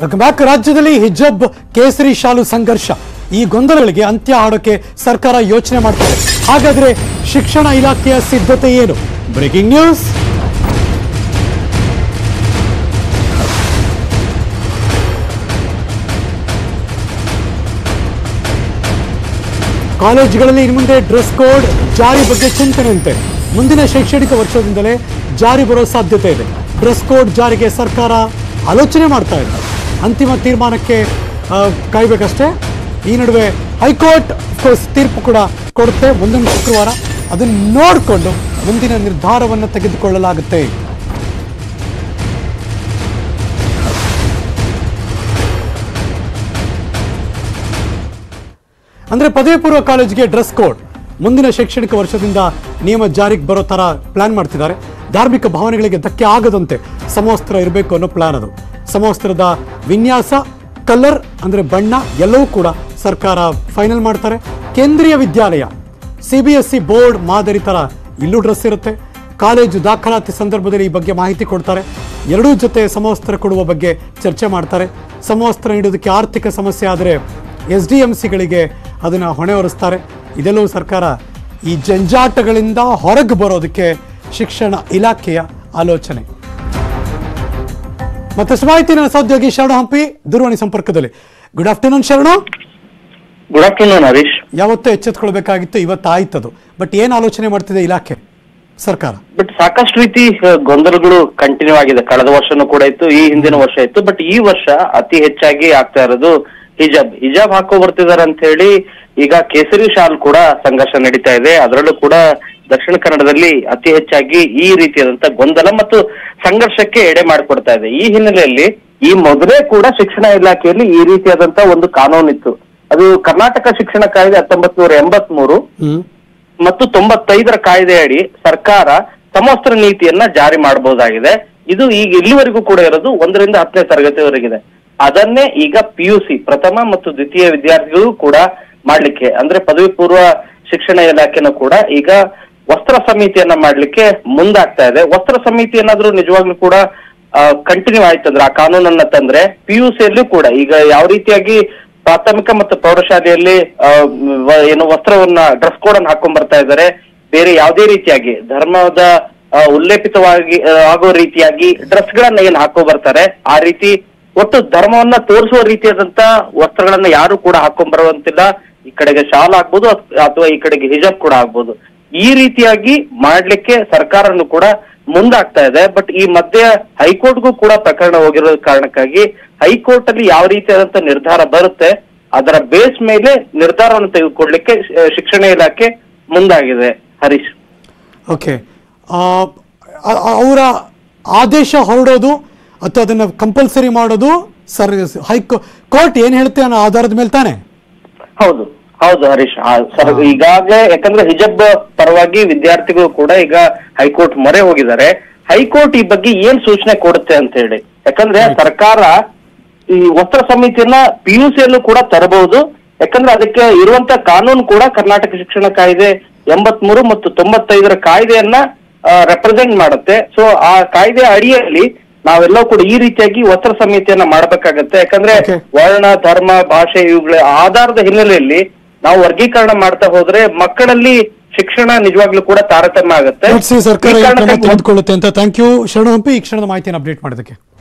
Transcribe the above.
Welcome back ರಾಜ್ಯದಲ್ಲಿ hijab ಕೇಸರಿ ಶಾಲು ಸಂಘರ್ಷ ಈ ಗೊಂದಲಗಳಿಗೆ ಅಂತ್ಯ ಹಾಡೋಕೆ ಸರ್ಕಾರ ಯೋಚನೆ ಮಾಡ್ತಾರೆ ಹಾಗಾದ್ರೆ ಶಿಕ್ಷಣ ಇಲಾಖೆಯ ಸಿದ್ಧತೆ ಏನು ಬ್ರೇಕಿಂಗ್ ನ್ಯೂಸ್ ಕಾಲೇಜುಗಳಲ್ಲಿ ಇನ್ನು ಮುಂದೆ ಡ್ರೆಸ್ ಕೋಡ್ ಜಾರಿ ಬಗ್ಗೆ ಚಿಂತನೆ ಅಂತೆ ಮುಂದಿನ ಶೈಕ್ಷಣಿಕ ವರ್ಷದಿಂದಲೇ ಜಾರಿ ಬರೋ ಸಾಧ್ಯತೆ ಇದೆ ಡ್ರೆಸ್ ಕೋಡ್ ಜಾರಿಗೆ ಸರ್ಕಾರ ಆಲೋಚನೆ ಮಾಡ್ತಾ ಇದೆ ಅಂತಿಮ ತೀರ್ಮಾನಕ್ಕೆ ಆ, ಕಾಯ್ಬೇಕಷ್ಟೇ ಈ ನಡುವೆ ಹೈಕೋರ್ಟ್ ಕೋರ್ಸ್ ತೀರ್ಪು ಕೂಡ ಕೊಡುತ್ತೆ ಮುಂದಿನ ಶುಕ್ರವಾರ ಅದನ್ನು ನೋಡಿಕೊಂಡು ಮುಂದಿನ ನಿರ್ಧಾರವನ್ನು ತೆಗೆದುಕೊಳ್ಳಲಾಗುತ್ತೆ ಅಂದ್ರೆ ಪದವಿ ಪೂರ್ವ ಕಾಲೇಜಿಗೆ ಡ್ರೆಸ್ ಕೋಡ್ ಮುಂದಿನ ಶೈಕ್ಷಣಿಕ ವರ್ಷದಿಂದ ನಿಯಮ ಜಾರಿಗೆ ಬರೋ ತರ ಪ್ಲಾನ್ ಮಾಡ್ತಿದ್ದಾರೆ ಧಾರ್ಮಿಕ ಭಾವನೆಗಳಿಗೆ ಧಕ್ಕೆ ಆಗದಂತೆ ಸಮವಸ್ತ್ರ ಇರಬೇಕು ಅನ್ನೋ ಪ್ಲಾನ್ ಅದು ಸಮವಸ್ತ್ರದ ವಿನ್ಯಾಸ ಕಲರ್ ಅಂದ್ರೆ ಬಣ್ಣ ಎಲ್ಲವೂ ಕೂಡ ಸರ್ಕಾರ ಫೈನಲ್ ಮಾಡ್ತಾರೆ Kendriya Vidyalaya C B S C board ಮಾದರಿ ತರ ಇಲ್ಲೂ ಡ್ರೆಸ್ ಇರುತ್ತೆ ಕಾಲೇಜು ದಾಖಲಾತಿ ಸಂದರ್ಭದಲ್ಲಿ ಈ ಬಗ್ಗೆ ಮಾಹಿತಿ ಕೊಡ್ತಾರೆ ಎರಡೂ ಜೊತೆ ಸಮವಸ್ತ್ರ ಕೊಡುವ ಬಗ್ಗೆ ಚರ್ಚೆ ಮಾಡ್ತಾರೆ ಸಮವಸ್ತ್ರ ನೀಡೋದಕ್ಕೆ ಆರ್ಥಿಕ ಸಮಸ್ಯೆ ಆದರೆ ಎಸ್ ಡಿ ಎಂ ಸಿಗಳಿಗೆ ಅದನ್ನು ಹೊಣೆ ಹೊರಿಸ್ತಾರೆ ಇದೆಲ್ಲವೂ ಸರ್ಕಾರ ಈ ಜಂಜಾಟಗಳಿಂದ ಹೊರಗೆ ಬರೋದಕ್ಕೆ ಶಿಕ್ಷಣ ಇಲಾಖೆಯ ಆಲೋಚನೆ ಮತ್ತಷ್ಟು ಮಾಹಿತಿ ನನ್ನ ಸಹೋದ್ಯೋಗಿ ಶರಣು ಹಂಪಿ ದೂರವಾಣಿ ಸಂಪರ್ಕದಲ್ಲಿ good afternoon Sharanu good afternoon Harish ಯಾವತ್ತೂ ಎಚ್ಚೆತ್ಕೊಳ್ಬೇಕಾಗಿತ್ತು ಇವತ್ತು ಆಯ್ತದು ಬಟ್ ಏನು ಆಲೋಚನೆ ಮಾಡ್ತಿದೆ ಇಲಾಖೆ ಸರ್ಕಾರ ಬಟ್ ಸಾಕಷ್ಟು ರೀತಿ ಆ, ಗೊಂದಲಗಳು ಕಂಟಿನ್ಯೂ ಆಗಿದೆ ಕಳೆದ ವರ್ಷನೂ ಕೂಡ ಇತ್ತು ಈ ಹಿಂದಿನ ವರ್ಷ ಇತ್ತು ಬಟ್ ಈ ವರ್ಷ ಅತಿ ಹೆಚ್ಚಾಗಿ ಆಗ್ತಾ ಇರೋದು ಹಿಜಾಬ್ ಹಿಜಾಬ್ ಹಾಕೋ ಬರ್ತಿದಾರೆ ಅಂತ ಹೇಳಿ ಈಗ ಕೇಸರಿ ಶಾಲ್ ಕೂಡ ಸಂಘರ್ಷ ನಡೀತಾ ಇದೆ ಅದರಲ್ಲೂ ಕೂಡ ದಕ್ಷಿಣ ಕನ್ನಡದಲ್ಲಿ ಅತಿ ಹೆಚ್ಚಾಗಿ ಈ ರೀತಿಯಾದಂತ ಗೊಂದಲ ಮತ್ತು ಸಂಘರ್ಷಕ್ಕೆ ಎಡೆ ಮಾಡಿಕೊಡ್ತಾ ಇದೆ ಈ ಹಿನ್ನೆಲೆಯಲ್ಲಿ ಈ ಮೊದಲೇ ಕೂಡ ಶಿಕ್ಷಣ ಇಲಾಖೆಯಲ್ಲಿ ಈ ರೀತಿಯಾದಂತ ಒಂದು ಕಾನೂನಿತ್ತು ಅದು ಕರ್ನಾಟಕ ಶಿಕ್ಷಣ ಕಾಯ್ದೆ ಹತ್ತೊಂಬತ್ ನೂರ ಎಂಬತ್ ಮೂರು ಹ್ಮ್ ಮತ್ತು ತೊಂಬತ್ತೈದರ ಕಾಯ್ದೆ ಅಡಿ ಸರ್ಕಾರ ಸಮವಸ್ತ್ರ ನೀತಿಯನ್ನ ಜಾರಿ ಮಾಡಬಹುದಾಗಿದೆ ಇದು ಈಗ ಇಲ್ಲಿವರೆಗೂ ಕೂಡ ಇರೋದು ಒಂದರಿಂದ ಹತ್ತನೇ ತರಗತಿವರೆಗಿದೆ ಅದನ್ನೇ ಈಗ ಪಿ ಯು ಸಿ ಪ್ರಥಮ ಮತ್ತು ದ್ವಿತೀಯ ವಿದ್ಯಾರ್ಥಿಗಳು ಕೂಡ ಮಾಡ್ಲಿಕ್ಕೆ ಅಂದ್ರೆ ಪದವಿ ಪೂರ್ವ ಶಿಕ್ಷಣ ಇಲಾಖೆನೂ ಕೂಡ ಈಗ ವಸ್ತ್ರ ಸಮಿತಿಯನ್ನ ಮಾಡ್ಲಿಕ್ಕೆ ಮುಂದಾಗ್ತಾ ಇದೆ ವಸ್ತ್ರ ಸಮಿತಿ ಏನಾದ್ರೂ ನಿಜವಾಗ್ಲೂ ಕೂಡ ಕಂಟಿನ್ಯೂ ಆಯ್ತಂದ್ರೆ ಆ ಕಾನೂನನ್ನ ತಂದ್ರೆ ಪಿ ಯು ಸಿಯಲ್ಲೂ ಕೂಡ ಈಗ ಯಾವ ರೀತಿಯಾಗಿ ಪ್ರಾಥಮಿಕ ಮತ್ತು ಪ್ರೌಢಶಾಲೆಯಲ್ಲಿ ಆ, ವ- ಏನು ವಸ್ತ್ರವನ್ನ ಡ್ರೆಸ್ ಕೋಡ್ ಅನ್ನು ಹಾಕೊಂಡ್ ಬರ್ತಾ ಇದ್ದಾರೆ ಬೇರೆ ಯಾವುದೇ ರೀತಿಯಾಗಿ ಧರ್ಮದ ಆ, ಉಲ್ಲೇಖಿತವಾಗಿ ಆ, ಆಗೋ ರೀತಿಯಾಗಿ ಡ್ರೆಸ್ ಗಳನ್ನ ಏನ್ ಹಾಕೋ ಬರ್ತಾರೆ ಆ ರೀತಿ ಒಟ್ಟು ಧರ್ಮವನ್ನ ತೋರಿಸುವ ರೀತಿಯಾದಂತ ವಸ್ತ್ರಗಳನ್ನ ಯಾರು ಕೂಡ ಹಾಕೊಂಡ್ ಬರುವಂತಿಲ್ಲ ಈ ಕಡೆಗೆ ಶಾಲ್ ಆಗ್ಬೋದು ಅತ್- ಅಥವಾ ಈ ಕಡೆಗೆ ಹಿಜಾಬ್ ಕೂಡ ಆಗ್ಬೋದು ಈ ರೀತಿಯಾಗಿ ಮಾಡ್ಲಿಕ್ಕೆ ಸರ್ಕಾರನು ಕೂಡ ಮುಂದಾಗ್ತಾ ಇದೆ ಬಟ್ ಈ ಮಧ್ಯೆ ಹೈಕೋರ್ಟ್ಗೂ ಕೂಡ ಪ್ರಕರಣ ಹೋಗಿರೋ ಕಾರಣಕ್ಕಾಗಿ ಹೈಕೋರ್ಟ್ ಅಲ್ಲಿ ಯಾವ ರೀತಿಯಾದಂತ ನಿರ್ಧಾರ ಬರುತ್ತೆ ಅದರ ಬೇಸ್ ಮೇಲೆ ನಿರ್ಧಾರವನ್ನು ತೆಗೆದುಕೊಳ್ಳಿಕ್ಕೆ ಶಿ- ಶಿಕ್ಷಣ ಇಲಾಖೆ ಮುಂದಾಗಿದೆ ಹರೀಶ್ ಓಕೆ ಅವರ ಆದೇಶ ಹೊರಡೋದು ಅಥವಾ ಅದನ್ನು ಕಂಪಲ್ಸರಿ ಮಾಡೋದು ಸರ್ ಹೈಕೋ ಕೋರ್ಟ್ ಏನು ಹೇಳುತ್ತೆ ಅನ್ನೋ ಆಧಾರದ ಮೇಲೆ ತಾನೆ ಹೌದು ಹೌದು ಹರೀಶ್ ಆ, ಸರ್, ಈಗಾಗಲೇ ಯಾಕಂದ್ರೆ ಹಿಜಬ್ ಪರವಾಗಿ ವಿದ್ಯಾರ್ಥಿಗಳು ಕೂಡ ಈಗ ಹೈಕೋರ್ಟ್ ಮೊರೆ ಹೋಗಿದ್ದಾರೆ ಹೈಕೋರ್ಟ್ ಈ ಬಗ್ಗೆ ಏನ್ ಸೂಚನೆ ಕೊಡುತ್ತೆ ಅಂತ ಹೇಳಿ ಯಾಕಂದ್ರೆ ಸರ್ಕಾರ ಈ ವಸ್ತ್ರ ಸಮಿತಿಯನ್ನ ಪಿ ಯು ಸಿಯಲ್ಲೂ ಕೂಡ ತರಬಹುದು ಯಾಕಂದ್ರೆ ಅದಕ್ಕೆ ಇರುವಂತ ಕಾನೂನು ಕೂಡ ಕರ್ನಾಟಕ ಶಿಕ್ಷಣ ಕಾಯ್ದೆ ಎಂಬತ್ ಮೂರು ಮತ್ತು ತೊಂಬತ್ತೈದರ ಕಾಯ್ದೆಯನ್ನ ರೆಪ್ರೆಸೆಂಟ್ ಮಾಡುತ್ತೆ ಸೊ ಆ ಕಾಯ್ದೆ ಅಡಿಯಲ್ಲಿ ನಾವೆಲ್ಲ ಕೂಡ ಈ ರೀತಿಯಾಗಿ ವಸ್ತ್ರ ಸಮಿತಿಯನ್ನ ಮಾಡಬೇಕಾಗತ್ತೆ ಯಾಕಂದ್ರೆ Okay. ವರ್ಣ ಧರ್ಮ ಭಾಷೆ ಇವುಗಳ ಆಧಾರದ ಹಿನ್ನೆಲೆಯಲ್ಲಿ ನಾವು ವರ್ಗೀಕರಣ ಮಾಡ್ತಾ ಹೋದ್ರೆ ಮಕ್ಕಳಲ್ಲಿ ಶಿಕ್ಷಣ ನಿಜವಾಗ್ಲೂ ಕೂಡ ತಾರತಮ್ಯ ಆಗುತ್ತೆ ನೋಡ್ಸಿ ಸರ್ಕಾರ ಈ ಈ ಕ್ರಮ ಕಾರಣಕ್ಕಾಗಿ ತೆಗೆದುಕೊಳ್ಳುತ್ತೆ ಅಂತ ಥ್ಯಾಂಕ್ ಯು ಶರಣ ಹಂಪಿ ಈ ಕ್ಷಣದ ಮಾಹಿತಿಯನ್ನು ಅಪ್ಡೇಟ್ ಮಾಡೋದಕ್ಕೆ